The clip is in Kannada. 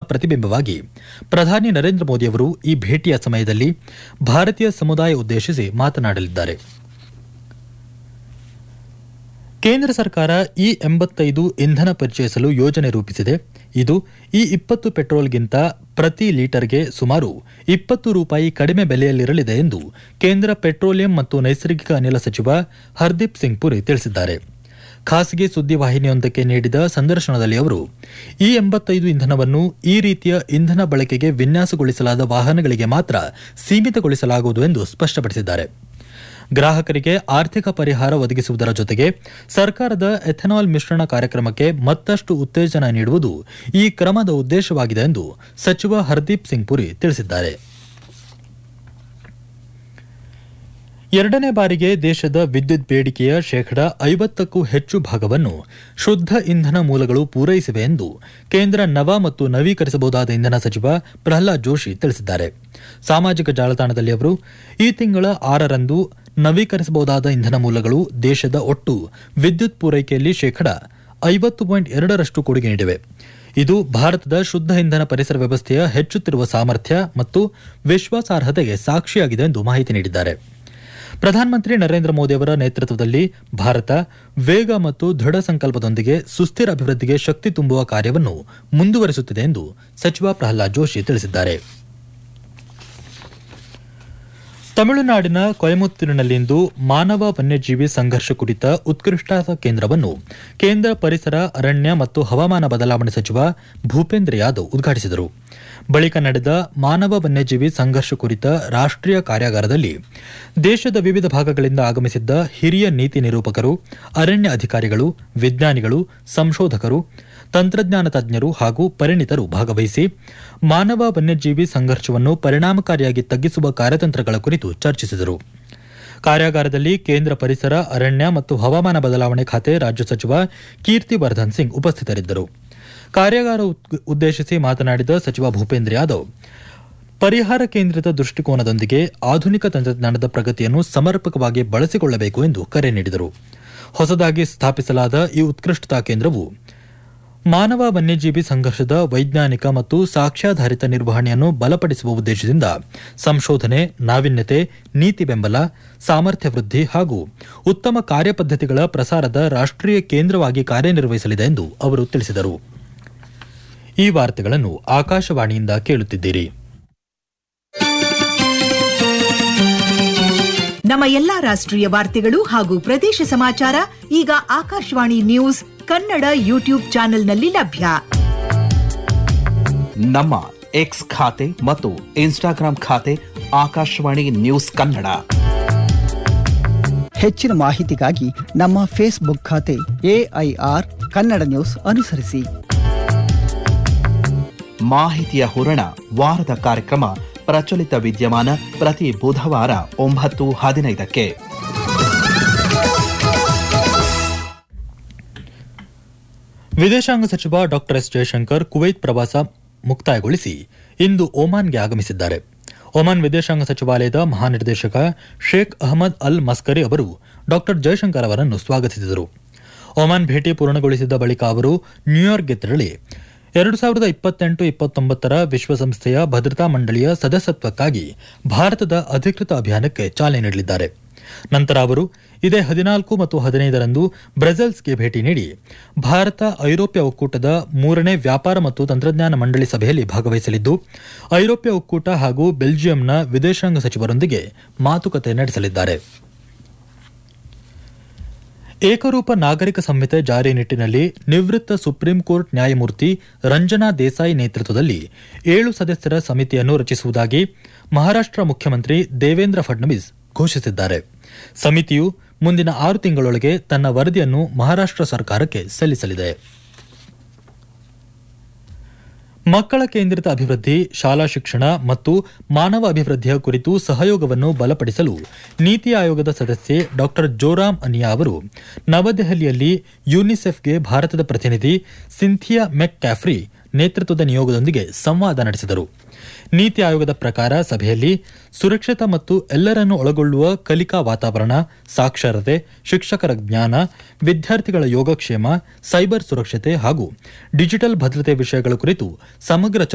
ಪ್ರತಿಬಿಂಬವಾಗಿ ಪ್ರಧಾನಿ ನರೇಂದ್ರ ಮೋದಿಯವರು ಈ ಭೇಟಿಯ ಸಮಯದಲ್ಲಿ ಭಾರತೀಯ ಸಮುದಾಯ ಉದ್ದೇಶಿಸಿ ಮಾತನಾಡಲಿದ್ದಾರೆ ಕೇಂದ್ರ ಸರ್ಕಾರ ಇ ಎಂಬತ್ತೈದು ಇಂಧನ ಪರಿಚಯಿಸಲು ಯೋಜನೆ ರೂಪಿಸಿದೆ ಇದು ಇ ಇಪ್ಪತ್ತು ಪೆಟ್ರೋಲ್ಗಿಂತ ಪ್ರತಿ ಲೀಟರ್ಗೆ ಸುಮಾರು ಇಪ್ಪತ್ತು ರೂಪಾಯಿ ಕಡಿಮೆ ಬೆಲೆಯಲ್ಲಿರಲಿದೆ ಎಂದು ಕೇಂದ್ರ ಪೆಟ್ರೋಲಿಯಂ ಮತ್ತು ನೈಸರ್ಗಿಕ ಅನಿಲ ಸಚಿವ ಹರ್ದೀಪ್ ಸಿಂಗ್ ಪುರಿ ತಿಳಿಸಿದ್ದಾರೆ ಖಾಸಗಿ ಸುದ್ದಿವಾಹಿನಿಯೊಂದಕ್ಕೆ ನೀಡಿದ ಸಂದರ್ಶನದಲ್ಲಿ ಅವರು ಈ ಎಂಬತ್ತೈದು ಇಂಧನವನ್ನು ಈ ರೀತಿಯ ಇಂಧನ ಬಳಕೆಗೆ ವಿನ್ಯಾಸಗೊಳಿಸಲಾದ ವಾಹನಗಳಿಗೆ ಮಾತ್ರ ಸೀಮಿತಗೊಳಿಸಲಾಗುವುದು ಎಂದು ಸ್ಪಷ್ಟಪಡಿಸಿದ್ದಾರೆ ಗ್ರಾಹಕರಿಗೆ ಆರ್ಥಿಕ ಪರಿಹಾರ ಒದಗಿಸುವುದರ ಜೊತೆಗೆ ಸರ್ಕಾರದ ಎಥೆನಾಲ್ ಮಿಶ್ರಣ ಕಾರ್ಯಕ್ರಮಕ್ಕೆ ಮತ್ತಷ್ಟು ಉತ್ತೇಜನ ನೀಡುವುದು ಈ ಕ್ರಮದ ಉದ್ದೇಶವಾಗಿದೆ ಎಂದು ಸಚಿವ ಹರ್ದೀಪ್ ಸಿಂಗ್ ಪುರಿ ತಿಳಿಸಿದ್ದಾರೆ ಎರಡನೇ ಬಾರಿಗೆ ದೇಶದ ವಿದ್ಯುತ್ ಬೇಡಿಕೆಯ ಶೇಕಡ ಐವತ್ತಕ್ಕೂ ಹೆಚ್ಚು ಭಾಗವನ್ನು ಶುದ್ಧ ಇಂಧನ ಮೂಲಗಳು ಪೂರೈಸಿವೆ ಎಂದು ಕೇಂದ್ರ ನವ ಮತ್ತು ನವೀಕರಿಸಬಹುದಾದ ಇಂಧನ ಸಚಿವ ಪ್ರಹ್ಲಾದ್ ಜೋಶಿ ತಿಳಿಸಿದ್ದಾರೆ ಸಾಮಾಜಿಕ ಜಾಲತಾಣದಲ್ಲಿ ಅವರು ಈ ತಿಂಗಳ ಆರರಂದು ನವೀಕರಿಸಬಹುದಾದ ಇಂಧನ ಮೂಲಗಳು ದೇಶದ ಒಟ್ಟು ವಿದ್ಯುತ್ ಪೂರೈಕೆಯಲ್ಲಿ ಶೇಕಡ ಐವತ್ತು ಪಾಯಿಂಟ್ ಎರಡರಷ್ಟು ಕೊಡುಗೆ ನೀಡಿವೆ ಇದು ಭಾರತದ ಶುದ್ಧ ಇಂಧನ ಪರಿಸರ ವ್ಯವಸ್ಥೆಯ ಹೆಚ್ಚುತ್ತಿರುವ ಸಾಮರ್ಥ್ಯ ಮತ್ತು ವಿಶ್ವಾಸಾರ್ಹತೆಗೆ ಸಾಕ್ಷಿಯಾಗಿದೆ ಎಂದು ಮಾಹಿತಿ ನೀಡಿದ್ದಾರೆ ಪ್ರಧಾನಮಂತ್ರಿ ನರೇಂದ್ರ ಮೋದಿ ಅವರ ನೇತೃತ್ವದಲ್ಲಿ ಭಾರತ ವೇಗ ಮತ್ತು ದೃಢ ಸಂಕಲ್ಪದೊಂದಿಗೆ ಸುಸ್ಥಿರ ಅಭಿವೃದ್ಧಿಗೆ ಶಕ್ತಿ ತುಂಬುವ ಕಾರ್ಯವನ್ನು ಮುಂದುವರಿಸುತ್ತಿದೆ ಎಂದು ಸಚಿವ ಪ್ರಹ್ಲಾದ್ ಜೋಶಿ ತಿಳಿಸಿದ್ದಾರೆ ತಮಿಳುನಾಡಿನ ಕೊಯಮತ್ತೂರಿನಲ್ಲಿಂದು ಮಾನವ ವನ್ಯಜೀವಿ ಸಂಘರ್ಷ ಕುರಿತ ಉತ್ಕೃಷ್ಟ ಕೇಂದ್ರವನ್ನು ಕೇಂದ್ರ ಪರಿಸರ ಅರಣ್ಯ ಮತ್ತು ಹವಾಮಾನ ಬದಲಾವಣೆ ಸಚಿವ ಭೂಪೇಂದ್ರ ಯಾದವ್ ಉದ್ಘಾಟಿಸಿದರು ಬಳಿಕ ನಡೆದ ಮಾನವ ವನ್ಯಜೀವಿ ಸಂಘರ್ಷ ಕುರಿತ ರಾಷ್ಟ್ರೀಯ ಕಾರ್ಯಾಗಾರದಲ್ಲಿ ದೇಶದ ವಿವಿಧ ಭಾಗಗಳಿಂದ ಆಗಮಿಸಿದ್ದ ಹಿರಿಯ ನೀತಿ ನಿರೂಪಕರು ಅರಣ್ಯ ಅಧಿಕಾರಿಗಳು ವಿಜ್ಞಾನಿಗಳು ಸಂಶೋಧಕರು ತಂತ್ರಜ್ಞಾನ ತಜ್ಞರು ಹಾಗೂ ಪರಿಣಿತರು ಭಾಗವಹಿಸಿ ಮಾನವ ವನ್ಯಜೀವಿ ಸಂಘರ್ಷವನ್ನು ಪರಿಣಾಮಕಾರಿಯಾಗಿ ತಗ್ಗಿಸುವ ಕಾರ್ಯತಂತ್ರಗಳ ಕುರಿತು ಚರ್ಚಿಸಿದರು ಕಾರ್ಯಾಗಾರದಲ್ಲಿ ಕೇಂದ್ರ ಪರಿಸರ ಅರಣ್ಯ ಮತ್ತು ಹವಾಮಾನ ಬದಲಾವಣೆ ಖಾತೆ ರಾಜ್ಯ ಸಚಿವ ಕೀರ್ತಿವರ್ಧನ್ ಸಿಂಗ್ ಉಪಸ್ಥಿತರಿದ್ದರು ಕಾರ್ಯಾಗಾರ ಉದ್- ಉದ್ದೇಶಿಸಿ ಮಾತನಾಡಿದ ಸಚಿವ ಭೂಪೇಂದ್ರ ಯಾದವ್ ಪರಿಹಾರ ಕೇಂದ್ರಿತ ದೃಷ್ಟಿಕೋನದೊಂದಿಗೆ ಆಧುನಿಕ ತಂತ್ರಜ್ಞಾನದ ಪ್ರಗತಿಯನ್ನು ಸಮರ್ಪಕವಾಗಿ ಬಳಸಿಕೊಳ್ಳಬೇಕು ಎಂದು ಕರೆ ನೀಡಿದರು ಹೊಸದಾಗಿ ಸ್ಥಾಪಿಸಲಾದ ಈ ಉತ್ಕೃಷ್ಟತಾ ಕೇಂದ್ರವು ಮಾನವ ವನ್ಯಜೀವಿ ಸಂಘರ್ಷದ ವೈಜ್ಞಾನಿಕ ಮತ್ತು ಸಾಕ್ಷ್ಯಾಧಾರಿತ ನಿರ್ವಹಣೆಯನ್ನು ಬಲಪಡಿಸುವ ಉದ್ದೇಶದಿಂದ ಸಂಶೋಧನೆ ನಾವೀನ್ಯತೆ ನೀತಿ ಬೆಂಬಲ ಸಾಮರ್ಥ್ಯ ವೃದ್ಧಿ ಹಾಗೂ ಉತ್ತಮ ಕಾರ್ಯಪದ್ಧತಿಗಳ ಪ್ರಸಾರದ ರಾಷ್ಟ್ರೀಯ ಕೇಂದ್ರವಾಗಿ ಕಾರ್ಯನಿರ್ವಹಿಸಲಿದೆ ಎಂದು ಅವರು ತಿಳಿಸಿದರು ಈ ವಾರ್ತೆಗಳನ್ನು ಆಕಾಶವಾಣಿಯಿಂದ ಕೇಳುತ್ತಿದ್ದೀರಿ ನಮ್ಮ ಎಲ್ಲಾ ರಾಷ್ಟ್ರೀಯ ವಾರ್ತೆಗಳು ಹಾಗೂ ಪ್ರದೇಶ ಸಮಾಚಾರ ಈಗ ಆಕಾಶವಾಣಿ ನ್ಯೂಸ್ ಕನ್ನಡ ಯೂಟ್ಯೂಬ್ ಚಾನೆಲ್ನಲ್ಲಿ ಲಭ್ಯ ನಮ್ಮ ಎಕ್ಸ್ ಖಾತೆ ಮತ್ತು ಇನ್ಸ್ಟಾಗ್ರಾಂ ಖಾತೆ ಆಕಾಶವಾಣಿ ನ್ಯೂಸ್ ಕನ್ನಡ ಹೆಚ್ಚಿನ ಮಾಹಿತಿಗಾಗಿ ನಮ್ಮ ಫೇಸ್ಬುಕ್ ಖಾತೆ ಎಐಆರ್ ಕನ್ನಡ ನ್ಯೂಸ್ ಅನುಸರಿಸಿ ಮಾಹಿತಿಯ ಹೂರಣ ವಾರದ ಕಾರ್ಯಕ್ರಮ ಪ್ರಚಲಿತ ವಿದ್ಯಮಾನ ಪ್ರತಿ ಬುಧವಾರ ಒಂಬತ್ತು ಹದಿನೈದಕ್ಕೆ ವಿದೇಶಾಂಗ ಸಚಿವ ಡಾ ಎಸ್ ಜಯಶಂಕರ್ ಕುವೈತ್ ಪ್ರವಾಸ ಮುಕ್ತಾಯಗೊಳಿಸಿ ಇಂದು ಒಮಾನ್ಗೆ ಆಗಮಿಸಿದ್ದಾರೆ ಒಮಾನ್ ವಿದೇಶಾಂಗ ಸಚಿವಾಲಯದ ಮಹಾನಿರ್ದೇಶಕ ಶೇಖ್ ಅಹಮದ್ ಅಲ್ ಮಸ್ಕರಿ ಅವರು ಡಾ ಜಯಶಂಕರ್ ಅವರನ್ನು ಸ್ವಾಗತಿಸಿದರು ಒಮಾನ್ ಭೇಟಿ ಪೂರ್ಣಗೊಳಿಸಿದ ಬಳಿಕ ಅವರು ನ್ಯೂಯಾರ್ಕ್ಗೆ ತೆರಳಿ ಎರಡು ಸಾವಿರದ ಇಪ್ಪತ್ತೆಂಟು ಇಪ್ಪತ್ತೊಂಬತ್ತರ ವಿಶ್ವಸಂಸ್ಥೆಯ ಭದ್ರತಾ ಮಂಡಳಿಯ ಸದಸ್ಯತ್ವಕ್ಕಾಗಿ ಭಾರತದ ಅಧಿಕೃತ ಅಭಿಯಾನಕ್ಕೆ ಚಾಲನೆ ನೀಡಲಿದ್ದಾರೆ ನಂತರ ಅವರು ಇದೇ ಹದಿನಾಲ್ಕು ಮತ್ತು ಹದಿನೈದರಂದು ಬ್ರೆಸೆಲ್ಸ್ಗೆ ಭೇಟಿ ನೀಡಿ ಭಾರತ ಐರೋಪ್ಯ ಒಕ್ಕೂಟದ ಮೂರನೇ ವ್ಯಾಪಾರ ಮತ್ತು ತಂತ್ರಜ್ಞಾನ ಮಂಡಳಿ ಸಭೆಯಲ್ಲಿ ಭಾಗವಹಿಸಲಿದ್ದು ಐರೋಪ್ಯ ಒಕ್ಕೂಟ ಹಾಗೂ ಬೆಲ್ಜಿಯಂನ ವಿದೇಶಾಂಗ ಸಚಿವರೊಂದಿಗೆ ಮಾತುಕತೆ ನಡೆಸಲಿದ್ದಾರೆ ಏಕರೂಪ ನಾಗರಿಕ ಸಂಹಿತೆ ಜಾರಿ ನಿಟ್ಟಿನಲ್ಲಿ ನಿವೃತ್ತ ಸುಪ್ರೀಂ ಕೋರ್ಟ್ ನ್ಯಾಯಮೂರ್ತಿ ರಂಜನಾ ದೇಸಾಯಿ ನೇತೃತ್ವದಲ್ಲಿ ಏಳು ಸದಸ್ಯರ ಸಮಿತಿಯನ್ನು ರಚಿಸುವುದಾಗಿ ಮಹಾರಾಷ್ಟ್ರ ಮುಖ್ಯಮಂತ್ರಿ ದೇವೇಂದ್ರ ಫಡ್ನವೀಸ್ ಘೋಷಿಸಿದ್ದಾರೆ ಸಮಿತಿಯು ಮುಂದಿನ ಆರು ತಿಂಗಳೊಳಗೆ ತನ್ನ ವರದಿಯನ್ನು ಮಹಾರಾಷ್ಟ್ರ ಸರ್ಕಾರಕ್ಕೆ ಸಲ್ಲಿಸಲಿದೆ ಮಕ್ಕಳ ಕೇಂದ್ರಿತ ಅಭಿವೃದ್ಧಿ ಶಾಲಾ ಶಿಕ್ಷಣ ಮತ್ತು ಮಾನವ ಅಭಿವೃದ್ಧಿಯ ಕುರಿತು ಸಹಯೋಗವನ್ನು ಬಲಪಡಿಸಲು ನೀತಿ ಆಯೋಗದ ಸದಸ್ಯೆ ಡಾ ಜೋರಾಮ್ ಅನಿಯಾ ಅವರು ನವದೆಹಲಿಯಲ್ಲಿ ಯುನಿಸೆಫ್ಗೆ ಭಾರತದ ಪ್ರತಿನಿಧಿ ಸಿಂಥಿಯಾ ಮೆಕ್ ಕ್ಯಾಫ್ರಿ ನೇತೃತ್ವದ ನಿಯೋಗದೊಂದಿಗೆ ಸಂವಾದ ನಡೆಸಿದರು ನೀತಿ ಆಯೋಗದ ಪ್ರಕಾರ ಸಭೆಯಲ್ಲಿ ಸುರಕ್ಷಿತ ಮತ್ತು ಎಲ್ಲರನ್ನು ಒಳಗೊಳ್ಳುವ ಕಲಿಕಾ ವಾತಾವರಣ ಸಾಕ್ಷರತೆ ಶಿಕ್ಷಕರ ಜ್ಞಾನ ವಿದ್ಯಾರ್ಥಿಗಳ ಯೋಗಕ್ಷೇಮ ಸೈಬರ್ ಸುರಕ್ಷತೆ ಹಾಗೂ ಡಿಜಿಟಲ್ ಭದ್ರತೆ ವಿಷಯಗಳ ಕುರಿತು ಸಮಗ್ರ